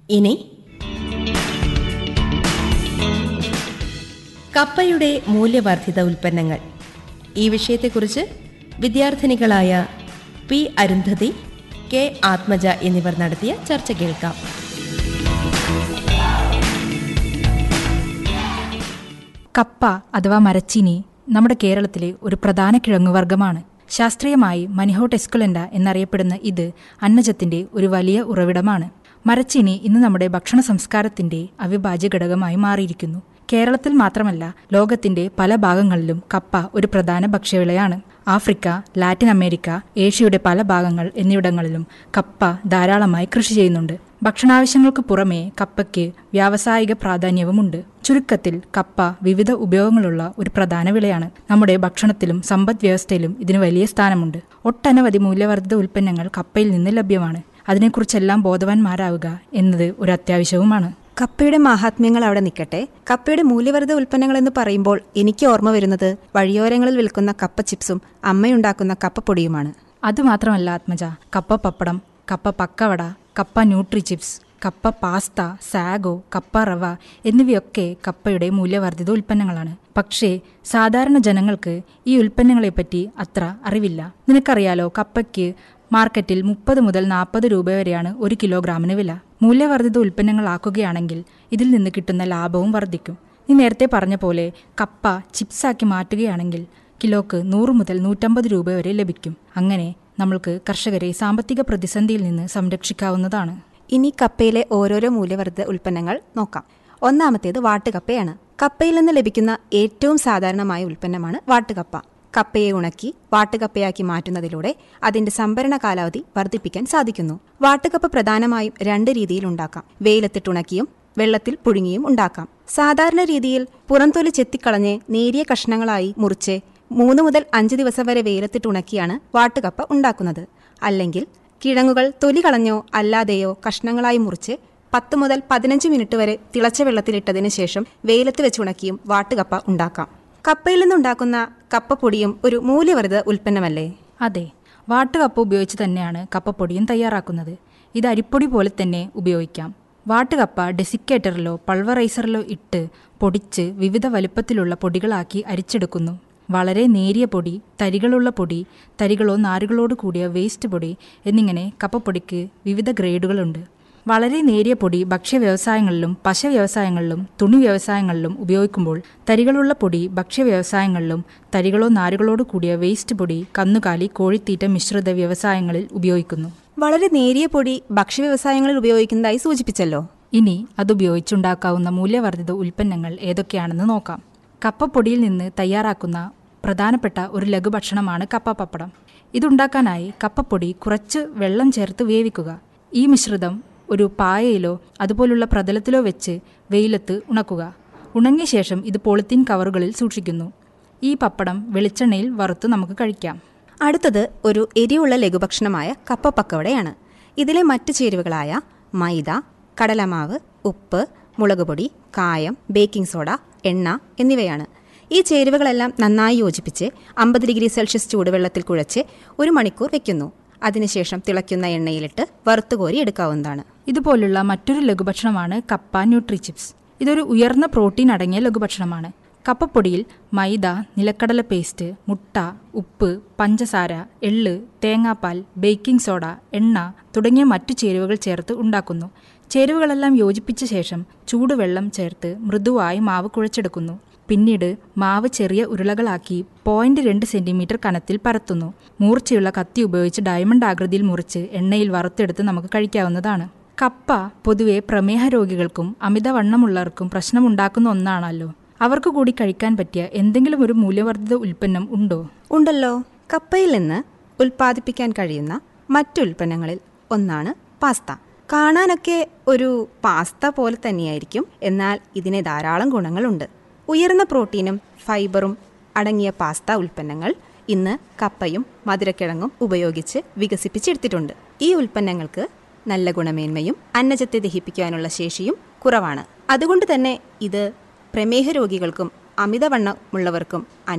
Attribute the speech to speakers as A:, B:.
A: ഇനി കപ്പയുടെ മൂല്യവർദ്ധിത ഉൽപ്പന്നങ്ങൾ ഈ വിഷയത്തെക്കുറിച്ച് വിദ്യാർത്ഥിനികളായ പി അരുന്ധതി കെ ആത്മജ എന്നിവർ നടത്തിയ ചർച്ച കേൾക്കാം
B: കപ്പ അഥവാ മരച്ചീനി നമ്മുടെ കേരളത്തിലെ ഒരു പ്രധാന കിഴങ്ങുവർഗ്ഗമാണ് ശാസ്ത്രീയമായി മനിഹോട്ട് എസ്കുലൻഡ എന്നറിയപ്പെടുന്ന ഇത് അന്നജത്തിന്റെ ഒരു വലിയ ഉറവിടമാണ് മരച്ചീനി ഇന്ന് നമ്മുടെ ഭക്ഷണ സംസ്കാരത്തിന്റെ അവിഭാജ്യ ഘടകമായി മാറിയിരിക്കുന്നു കേരളത്തിൽ മാത്രമല്ല ലോകത്തിന്റെ പല ഭാഗങ്ങളിലും കപ്പ ഒരു പ്രധാന ഭക്ഷ്യവിളയാണ് ആഫ്രിക്ക ലാറ്റിൻ അമേരിക്ക ഏഷ്യയുടെ പല ഭാഗങ്ങൾ എന്നിവിടങ്ങളിലും കപ്പ ധാരാളമായി കൃഷി ചെയ്യുന്നുണ്ട് ഭക്ഷണാവശ്യങ്ങൾക്ക് പുറമെ കപ്പയ്ക്ക് വ്യാവസായിക പ്രാധാന്യവുമുണ്ട് ചുരുക്കത്തിൽ കപ്പ വിവിധ ഉപയോഗങ്ങളുള്ള ഒരു പ്രധാന വിളയാണ് നമ്മുടെ ഭക്ഷണത്തിലും സമ്പദ് വ്യവസ്ഥയിലും ഇതിന് വലിയ സ്ഥാനമുണ്ട് ഒട്ടനവധി മൂല്യവർദ്ധിത ഉൽപ്പന്നങ്ങൾ കപ്പയിൽ നിന്ന് ലഭ്യമാണ് അതിനെക്കുറിച്ചെല്ലാം ബോധവാന്മാരാവുക എന്നത് ഒരു അത്യാവശ്യവുമാണ്
C: കപ്പയുടെ മഹാത്മ്യങ്ങൾ അവിടെ നിൽക്കട്ടെ കപ്പയുടെ മൂല്യവർദ്ധിത ഉൽപ്പന്നങ്ങൾ എന്ന് പറയുമ്പോൾ എനിക്ക് ഓർമ്മ വരുന്നത് വഴിയോരങ്ങളിൽ വിൽക്കുന്ന കപ്പ ചിപ്സും അമ്മയുണ്ടാക്കുന്ന കപ്പപ്പൊടിയുമാണ്
B: അതുമാത്രമല്ല ആത്മജ കപ്പ പപ്പടം കപ്പ പക്കവട കപ്പ ന്യൂട്രി ചിപ്സ് കപ്പ പാസ്ത സാഗോ കപ്പ റവ എന്നിവയൊക്കെ കപ്പയുടെ മൂല്യവർദ്ധിത ഉൽപ്പന്നങ്ങളാണ് പക്ഷേ സാധാരണ ജനങ്ങൾക്ക് ഈ ഉൽപ്പന്നങ്ങളെപ്പറ്റി അത്ര അറിവില്ല നിനക്കറിയാലോ കപ്പയ്ക്ക് മാർക്കറ്റിൽ മുപ്പത് മുതൽ നാൽപ്പത് രൂപ വരെയാണ് ഒരു കിലോഗ്രാമിന് വില മൂല്യവർദ്ധിത ഉൽപ്പന്നങ്ങളാക്കുകയാണെങ്കിൽ ഇതിൽ നിന്ന് കിട്ടുന്ന ലാഭവും വർദ്ധിക്കും നീ നേരത്തെ പറഞ്ഞ പോലെ കപ്പ ചിപ്സാക്കി മാറ്റുകയാണെങ്കിൽ കിലോക്ക് നൂറ് മുതൽ നൂറ്റമ്പത് രൂപ വരെ ലഭിക്കും അങ്ങനെ നമ്മൾക്ക് കർഷകരെ സാമ്പത്തിക പ്രതിസന്ധിയിൽ നിന്ന് സംരക്ഷിക്കാവുന്നതാണ്
C: ഇനി കപ്പയിലെ ഓരോരോ മൂല്യവർദ്ധിത ഉൽപ്പന്നങ്ങൾ നോക്കാം ഒന്നാമത്തേത് വാട്ടുകപ്പയാണ് കപ്പയിൽ നിന്ന് ലഭിക്കുന്ന ഏറ്റവും സാധാരണമായ ഉൽപ്പന്നമാണ് വാട്ടുകപ്പ കപ്പയെ ഉണക്കി വാട്ടുകപ്പയാക്കി മാറ്റുന്നതിലൂടെ അതിന്റെ സംഭരണ കാലാവധി വർദ്ധിപ്പിക്കാൻ സാധിക്കുന്നു വാട്ടുകപ്പ പ്രധാനമായും രണ്ട് രീതിയിൽ ഉണ്ടാക്കാം വെയിലത്തിട്ടുണക്കിയും വെള്ളത്തിൽ പുഴുങ്ങിയും ഉണ്ടാക്കാം സാധാരണ രീതിയിൽ പുറംതൊലി ചെത്തിക്കളഞ്ഞ് നേരിയ കഷ്ണങ്ങളായി മുറിച്ച് മൂന്ന് മുതൽ അഞ്ച് ദിവസം വരെ വെയിലത്തിട്ട് ഉണക്കിയാണ് വാട്ടുകപ്പ ഉണ്ടാക്കുന്നത് അല്ലെങ്കിൽ കിഴങ്ങുകൾ തൊലി കളഞ്ഞോ അല്ലാതെയോ കഷ്ണങ്ങളായി മുറിച്ച് പത്ത് മുതൽ പതിനഞ്ച് മിനിറ്റ് വരെ തിളച്ച വെള്ളത്തിലിട്ടതിന് ശേഷം വെയിലത്ത് വെച്ചുണക്കിയും വാട്ടുകപ്പ ഉണ്ടാക്കാം കപ്പയിൽ നിന്നുണ്ടാക്കുന്ന കപ്പപ്പൊടിയും ഒരു മൂല്യവർദ്ധിത ഉൽപ്പന്നമല്ലേ
B: അതെ വാട്ടുകപ്പ ഉപയോഗിച്ച് തന്നെയാണ് കപ്പപ്പൊടിയും തയ്യാറാക്കുന്നത് ഇത് അരിപ്പൊടി പോലെ തന്നെ ഉപയോഗിക്കാം വാട്ടുകപ്പ ഡെസിക്കേറ്ററിലോ പൾവറൈസറിലോ ഇട്ട് പൊടിച്ച് വിവിധ വലുപ്പത്തിലുള്ള പൊടികളാക്കി അരിച്ചെടുക്കുന്നു വളരെ നേരിയ പൊടി തരികളുള്ള പൊടി തരികളോ നാരുകളോട് കൂടിയ വേസ്റ്റ് പൊടി എന്നിങ്ങനെ കപ്പപ്പൊടിക്ക് വിവിധ ഗ്രേഡുകളുണ്ട് വളരെ നേരിയ പൊടി ഭക്ഷ്യ വ്യവസായങ്ങളിലും പശ വ്യവസായങ്ങളിലും തുണി വ്യവസായങ്ങളിലും ഉപയോഗിക്കുമ്പോൾ തരികളുള്ള പൊടി ഭക്ഷ്യ വ്യവസായങ്ങളിലും തരികളോ നാരുകളോട് കൂടിയ വേസ്റ്റ് പൊടി കന്നുകാലി കോഴിത്തീറ്റ മിശ്രിത വ്യവസായങ്ങളിൽ ഉപയോഗിക്കുന്നു
C: വളരെ നേരിയ പൊടി ഭക്ഷ്യ വ്യവസായങ്ങളിൽ ഉപയോഗിക്കുന്നതായി സൂചിപ്പിച്ചല്ലോ
B: ഇനി അതുപയോഗിച്ചുണ്ടാക്കാവുന്ന മൂല്യവർദ്ധിത ഉൽപ്പന്നങ്ങൾ ഏതൊക്കെയാണെന്ന് നോക്കാം കപ്പപ്പൊടിയിൽ നിന്ന് തയ്യാറാക്കുന്ന പ്രധാനപ്പെട്ട ഒരു ലഘുഭക്ഷണമാണ് കപ്പ പപ്പടം ഇതുണ്ടാക്കാനായി കപ്പപ്പൊടി കുറച്ച് വെള്ളം ചേർത്ത് വേവിക്കുക ഈ മിശ്രിതം ഒരു പായയിലോ അതുപോലുള്ള പ്രതലത്തിലോ വെച്ച് വെയിലത്ത് ഉണക്കുക ഉണങ്ങിയ ശേഷം ഇത് പോളിത്തീൻ കവറുകളിൽ സൂക്ഷിക്കുന്നു ഈ പപ്പടം വെളിച്ചെണ്ണയിൽ വറുത്ത് നമുക്ക് കഴിക്കാം
C: അടുത്തത് ഒരു എരിവുള്ള ലഘുഭക്ഷണമായ കപ്പ പക്കവടയാണ് ഇതിലെ മറ്റ് ചേരുവകളായ മൈദ കടലമാവ് ഉപ്പ് മുളകുപൊടി കായം ബേക്കിംഗ് സോഡ എണ്ണ എന്നിവയാണ് ഈ ചേരുവകളെല്ലാം നന്നായി യോജിപ്പിച്ച് അമ്പത് ഡിഗ്രി സെൽഷ്യസ് ചൂടുവെള്ളത്തിൽ കുഴച്ച് ഒരു മണിക്കൂർ വെക്കുന്നു അതിനുശേഷം തിളയ്ക്കുന്ന എണ്ണയിലിട്ട് വറുത്തുകോരി എടുക്കാവുന്നതാണ്
B: ഇതുപോലുള്ള മറ്റൊരു ലഘുഭക്ഷണമാണ് കപ്പ ന്യൂട്രി ചിപ്സ് ഇതൊരു ഉയർന്ന പ്രോട്ടീൻ അടങ്ങിയ ലഘുഭക്ഷണമാണ് കപ്പപ്പൊടിയിൽ മൈദ നിലക്കടല പേസ്റ്റ് മുട്ട ഉപ്പ് പഞ്ചസാര എള്ള് തേങ്ങാപ്പാൽ ബേക്കിംഗ് സോഡ എണ്ണ തുടങ്ങിയ മറ്റു ചേരുവകൾ ചേർത്ത് ഉണ്ടാക്കുന്നു ചേരുവകളെല്ലാം യോജിപ്പിച്ച ശേഷം ചൂടുവെള്ളം ചേർത്ത് മൃദുവായി മാവ് കുഴച്ചെടുക്കുന്നു പിന്നീട് മാവ് ചെറിയ ഉരുളകളാക്കി പോയിന്റ് രണ്ട് സെന്റിമീറ്റർ കനത്തിൽ പരത്തുന്നു മൂർച്ചയുള്ള കത്തി ഉപയോഗിച്ച് ഡയമണ്ട് ആകൃതിയിൽ മുറിച്ച് എണ്ണയിൽ വറുത്തെടുത്ത് നമുക്ക് കഴിക്കാവുന്നതാണ് കപ്പ പൊതുവെ പ്രമേഹ രോഗികൾക്കും അമിതവണ്ണമുള്ളവർക്കും പ്രശ്നമുണ്ടാക്കുന്ന ഒന്നാണല്ലോ അവർക്ക് കൂടി കഴിക്കാൻ പറ്റിയ എന്തെങ്കിലും ഒരു മൂല്യവർദ്ധിത ഉൽപ്പന്നം ഉണ്ടോ
C: ഉണ്ടല്ലോ കപ്പയിൽ നിന്ന് ഉൽപ്പാദിപ്പിക്കാൻ കഴിയുന്ന മറ്റു ഉൽപ്പന്നങ്ങളിൽ ഒന്നാണ് പാസ്ത കാണാനൊക്കെ ഒരു പാസ്ത പോലെ തന്നെയായിരിക്കും എന്നാൽ ഇതിന് ധാരാളം ഗുണങ്ങളുണ്ട് ഉയർന്ന പ്രോട്ടീനും ഫൈബറും അടങ്ങിയ പാസ്ത ഉൽപ്പന്നങ്ങൾ ഇന്ന് കപ്പയും മധുരക്കിഴങ്ങും ഉപയോഗിച്ച് വികസിപ്പിച്ചെടുത്തിട്ടുണ്ട് ഈ ഉൽപ്പന്നങ്ങൾക്ക് നല്ല ഗുണമേന്മയും അന്നജത്തെ ദഹിപ്പിക്കാനുള്ള ശേഷിയും കുറവാണ് അതുകൊണ്ട് തന്നെ ഇത് പ്രമേഹ രോഗികൾക്കും അമിതവണ്ണമുള്ളവർക്കും